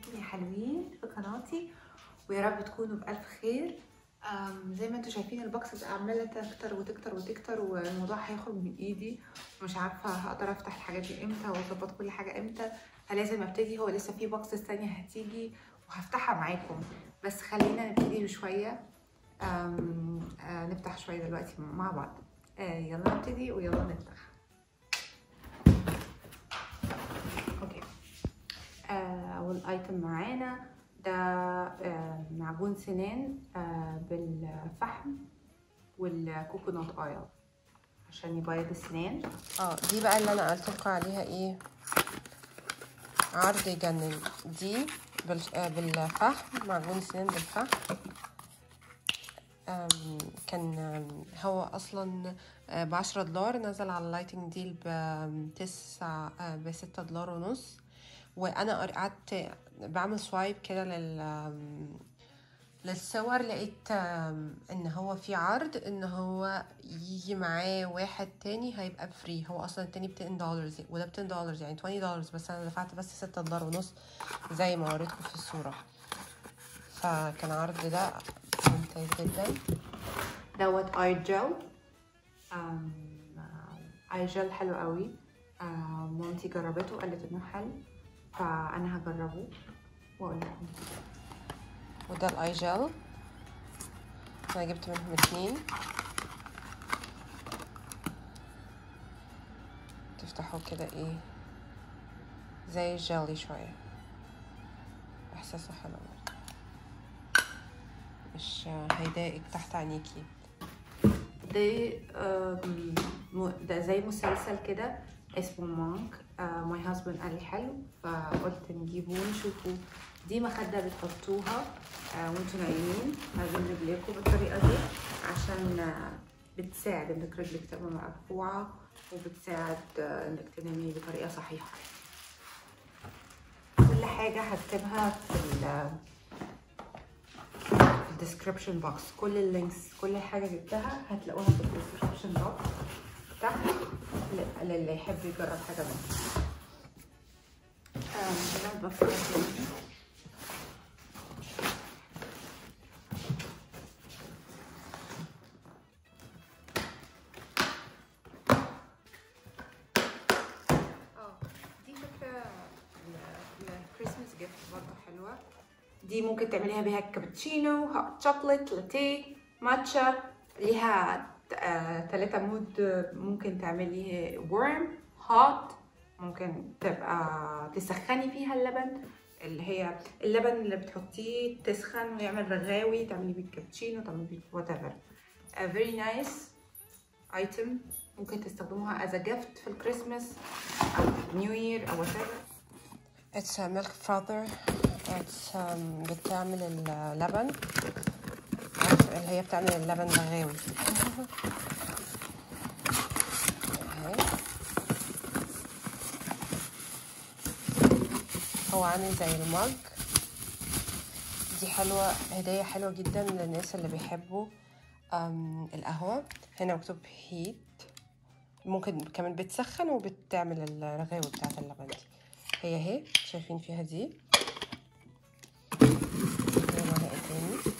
ازيكم يا حلوين في قناتي ويا رب تكونوا بألف خير أم، زي ما انتم شايفين البوكسز عمالة تكتر وتكتر وتكتر والموضوع هيخرج من ايدي مش عارفة هقدر افتح الحاجات دي امتى واظبط كل حاجة امتى فلازم ابتدي هو لسه في بوكسز تانية هتيجي وهفتحها معاكم بس خلينا نبتدي بشوية أم، آه، نفتح شوية دلوقتي مع بعض آه، يلا نبتدي ويلا نفتح اوكي آه، اول ايتم معانا ده آه، معجون سنان آه، بالفحم والكوكونات اويل عشان يبيض السنان اه دي بقى اللي انا قلت لكم عليها ايه عرض يجنن دي بال... آه، بالفحم معجون سنان بالفحم آم، كان آم، هو اصلا بعشرة دولار نزل على اللايتنج ديل بتسعة بستة دولار ونص وانا قر- قعدت بعمل سوايب كده لل آم، للصور لقيت آم، ان هو في عرض ان هو يجي معاه واحد تاني هيبقى بفري هو اصلا التاني ب 10 دولار وده ب 10 دولار يعني 20 دولار بس انا دفعت بس 6 دولار ونص زي ما وريتكم في الصورة فكان عرض ده ممتاز جدا دوت اي جل اي جل حلو قوي آم، مامتي جربته وقالت انه حلو فانا هجربه واقول لكم وده الاي جel انا جبت منهم اتنين تفتحوا كده ايه زي الجيلي شوية احساسه حلو برضه. مش هيضايقك تحت عينيكي ده آم، م- ده زي مسلسل كده اسمه مانك ماي هازبند قال لي حلو فقلت نجيبه ونشوفه دي مخدة بتحطوها آه، وانتوا نايمين ما بين رجليكم بالطريقة دي عشان آه، بتساعد انك رجلك تبقى مرفوعة وبتساعد آه، انك تنامي بطريقة صحيحة كل حاجة هكتبها في ال في الديسكربشن بوكس كل اللينكس كل حاجه جبتها هتلاقوها في الديسكربشن بوكس تحت ل- للي يحب يجرب حاجه منهم آم، هنا بفكر تاني. اه دي فكره الكريسماس جيفت برضه حلوه دي ممكن تعمليها بيها كابتشينو هوت شوكليت لاتيه ماتشا ليها ثلاثة مود آه، ممكن تعملي ورم هوت ممكن تبقى تسخني فيها اللبن اللي هي اللبن اللي بتحطيه تسخن ويعمل رغاوي تعملي بيه كابتشينو تعملي بيه وات ايفر فيري نايس ايتم ممكن تستخدموها از gift في الكريسماس او نيو يير او وات ايفر It's a milk frother It's um, بتعمل اللبن عارف اللي هي بتعمل اللبن رغاوي اهي هو عامل زي المج دي حلوة هدية حلوة جدا للناس اللي بيحبوا أم القهوة هنا مكتوب هيت ممكن كمان بتسخن وبتعمل الرغاوي بتاعت اللبن دي هي اهي شايفين فيها دي لونها ايه تاني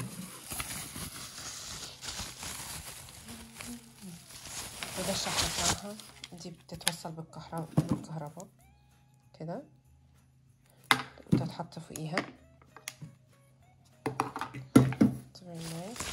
وده الشحن بتاعها دي بتتوصل بالكهرباء بالكهرباء كده وتتحط فوقيها It's very nice.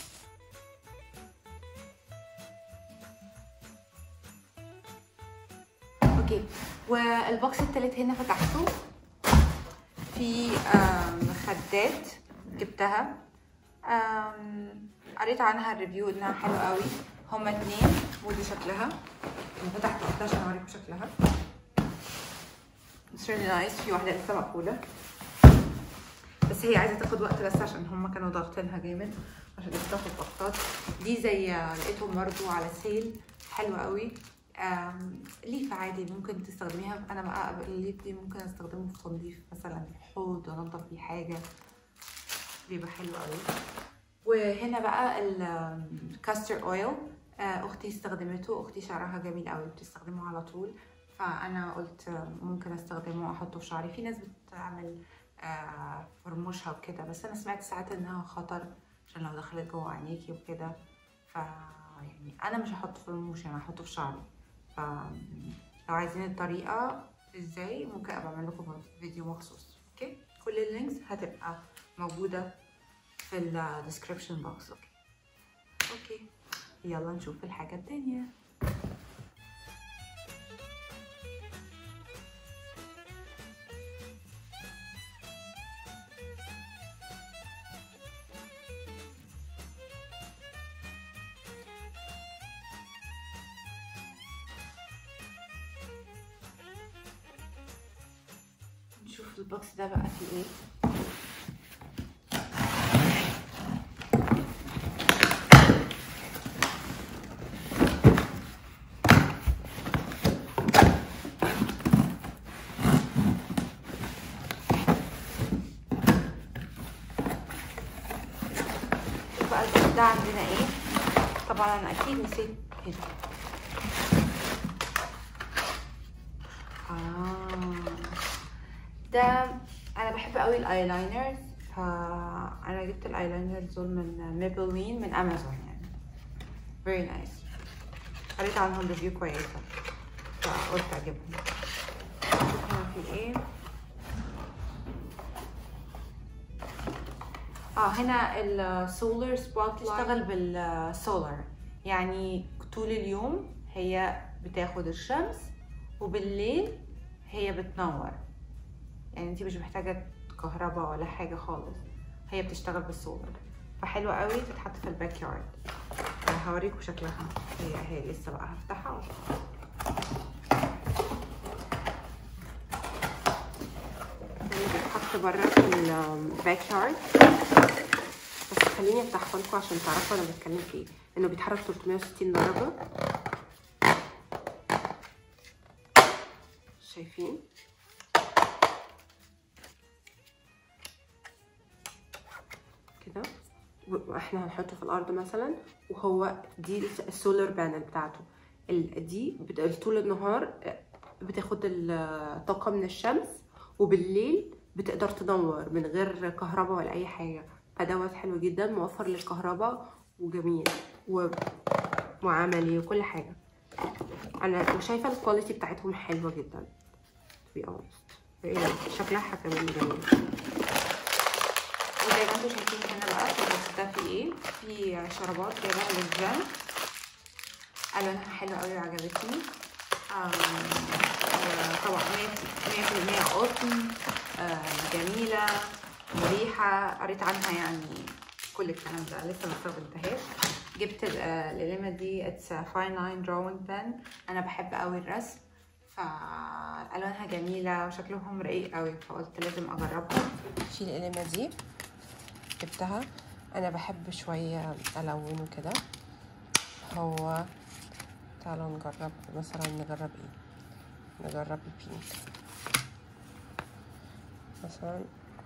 اوكي والبوكس التالت هنا فتحته في آم، مخدات جبتها آم، قريت عنها الريفيو انها حلوه قوي هما اتنين ودي شكلها انا فتحت واحده عشان اوريكم شكلها It's really nice في واحده لسه مقفوله بس هي عايزه تاخد وقت بس عشان هما كانوا ضاغطينها جامد عشان يفتحوا الضغطات دي زي لقيتهم برضو على سيل حلوه قوي آم، ليف عادي ممكن تستخدميها انا بقى الليف دي ممكن استخدمه في تنظيف مثلا حوض انضف بيه حاجه بيبقى حلو قوي وهنا بقى الكاستر اويل اختي استخدمته اختي شعرها جميل قوي بتستخدمه على طول فانا قلت آه، ممكن استخدمه احطه في شعري في ناس بتعمل آه، في رموشها وكده بس انا سمعت ساعات انها خطر عشان لو دخلت جوه عينيكي وكده ف يعني انا مش هحطه في رموشي انا هحطه في شعري ف لو عايزين الطريقه ازاي ممكن ابقى اعمل لكم فيديو مخصوص اوكي كل اللينكس هتبقى موجوده في الديسكربشن بوكس اوكي اوكي يلا نشوف الحاجه التانية نشوف البوكس ده بقى فيه ايه شوف بقى البوكس ده عندنا ايه طبعا انا اكيد نسيت هنا آه. ده انا بحب قوي الايلاينرز فانا جبت الايلاينرز دول من ميبلين من امازون يعني very nice قريت عنهم ريفيو كويسه فقلت اجيبهم شوف هنا في ايه اه هنا السولار سبوت بتشتغل بالسولار يعني طول اليوم هي بتاخد الشمس وبالليل هي بتنور يعني انتي مش محتاجة كهرباء ولا حاجة خالص هي بتشتغل بالسولار فحلوة قوي تتحط في الباك يارد هوريكم شكلها هي هي لسه بقى هفتحها هي بتتحط بره في الباك يارد بس خليني افتحها لكم عشان تعرفوا انا بتكلم في ايه انه بيتحرك 360 درجة شايفين كده واحنا هنحطه في الارض مثلا وهو دي السولار بانل بتاعته ال- دي بت- طول النهار بتاخد الطاقه من الشمس وبالليل بتقدر تنور من غير كهرباء ولا اي حاجه فدوت حلو جدا موفر للكهرباء وجميل و... وعملي وكل حاجه انا شايفه الكواليتي بتاعتهم حلوه جدا to be honest إيه، شكلها كمان جميل وزي ما انتم شايفين هنا بقى البوكس ده فيه ايه في شرابات جايبها للجيم الوانها حلوه قوي وعجبتني آم، آه، طبعا 100% قطن آه، جميله مريحه قريت عنها يعني كل الكلام ده لسه ما استخدمتهاش جبت ال- آه، القلمه دي اتس فاين لاين دراونج بن انا بحب قوي الرسم فالوانها جميله وشكلهم رقيق قوي فقلت لازم اجربها في القلمة دي جبتها انا بحب شوية الون كده هو تعالوا نجرب مثلا نجرب ايه نجرب البينك مثلا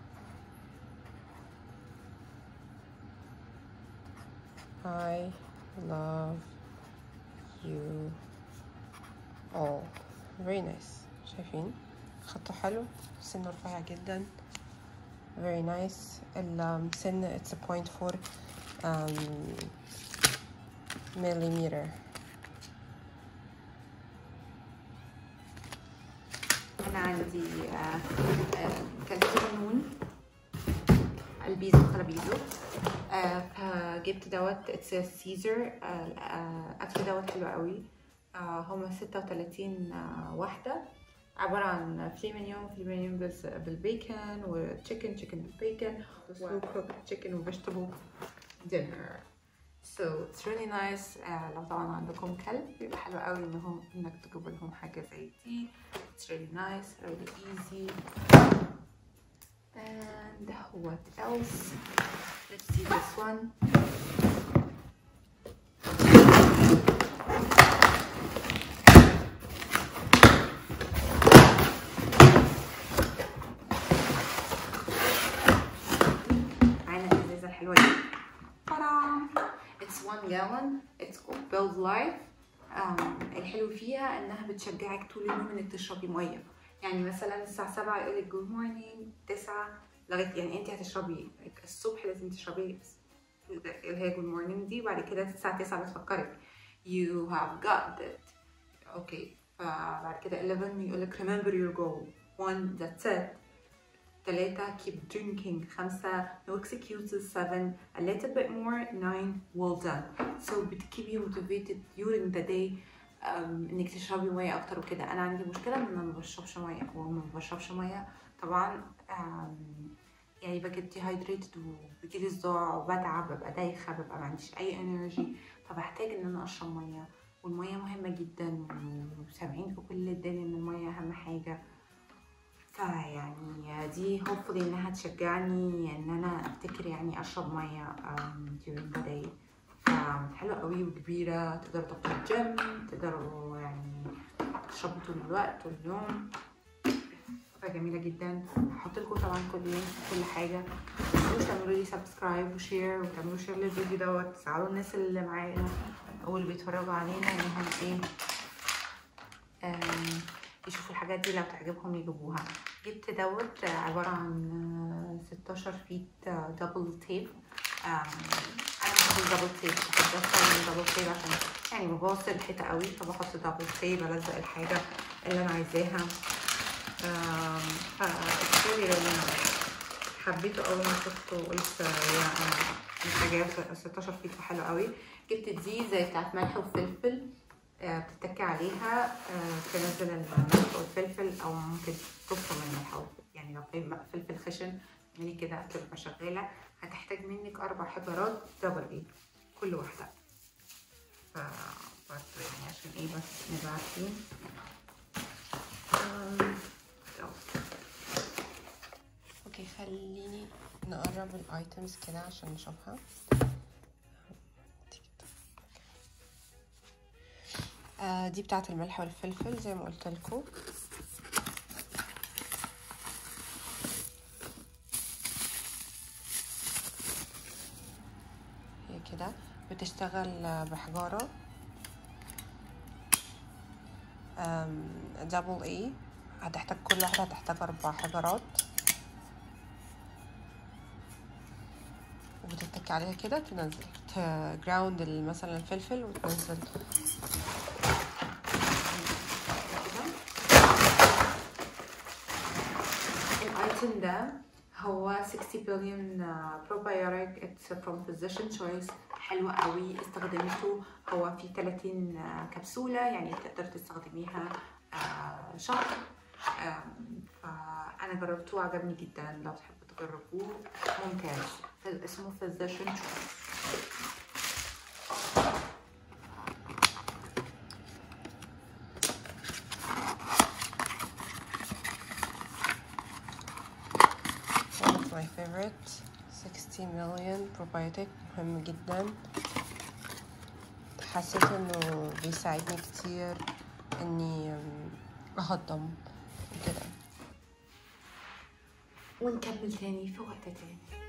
I love you all very nice شايفين خطه حلو سنه رفيع جدا very nice السن it's a point four um, millimeter انا عندي آه، آه، كان في قانون البيزو خرابيزو آه، فجبت دوت اتس سيزر اكل دوت حلو قوي آه، هما 36 آه، واحدة عبارة عن فلي منيوم فلي منيوم بس بالبيكن وتشيكن تشيكن بالبيكن وسلو كوك تشيكن وفيجيتابل دينر So it's really nice آه، لو طبعا عندكم كلب بيبقى حلو قوي انهم انك تجيبوا لهم حاجة زي دي It's really nice, really easy. And what else? Let's see this one. معانا الازازة الحلوة دي. Ta-da! It's one gallon. It's called Build Life. آم، الحلو فيها انها بتشجعك طول اليوم انك تشربي ميه يعني مثلا الساعه 7 يقولك جود مورنينج 9 لغايه يعني انت هتشربي الصبح لازم تشربي اللي هي جود مورنينج دي وبعد كده الساعه 9 بتفكرك you have got it اوكي فبعد كده 11 يقول لك remember your goal 1 that's it ثلاثة keep drinking خمسة no excuses seven a little bit more nine well done so بت keep you motivated during the day um, انك تشربي مية اكتر وكده انا عندي مشكلة ان انا ما بشربش مية وما بشربش مية طبعا um, يعني بجد dehydrated وبيجيلي صداع وبتعب ببقى دايخة ببقى ما عنديش اي energy فبحتاج ان انا اشرب مية والمية مهمة جدا وسامعين في كل الدنيا ان المية اهم حاجة فيعني دي hopefully انها تشجعني ان انا افتكر يعني اشرب ميه um, during the day حلوة قوي وكبيرة تقدروا تاخدوا الجيم تقدروا يعني تشربوا طول الوقت طول اليوم فجميلة جدا هحط لكم طبعا كل لينك كل حاجة متنسوش تعملوا لي سبسكرايب وشير وتعملوا شير للفيديو دوت تساعدوا الناس اللي معانا او اللي بيتفرجوا علينا انهم ايه um, يشوفوا الحاجات دي لو تعجبهم يجيبوها جبت دوت عبارة عن 16 فيت دبل تيب انا بحب الدبل تيب بحب استخدم الدبل تيب عشان يعني ببوظ الحيطة قوي فبحط دبل تيب الزق الحاجة اللي انا عايزاها فاكتشلي حبيته اول ما شفته قلت يا الحاجة 16 فيت حلو قوي جبت دي زي بتاعت ملح وفلفل بتتكي عليها تنزل الملح والفلفل او ممكن تفرم الملح يعني لو في فلفل خشن اعملي كده تبقى شغاله هتحتاج منك اربع حجرات دبل ايه كل واحده ف يعني عشان ايه بس نبقى عارفين اوكي خليني نقرب الايتمز كده عشان نشوفها آه دي بتاعت الملح والفلفل زي ما قلت لكم هي كده بتشتغل بحجارة دبل اي هتحتاج كل واحدة هتحتاج أربع حجرات وبتتكي عليها كده تنزل تجراوند مثلا الفلفل وتنزل الايتم ده هو 60 billion probiotic it's from physician choice حلو قوي استخدمته هو في 30 كبسولة يعني تقدر تستخدميها شهر فأنا جربته وعجبني جدا لو تحبوا تجربوه ممتاز اسمه physician choice my favorite 60 million probiotic مهم جدا حسيت انه بيساعدني كتير اني اهضم كده ونكمل تاني في وقت تاني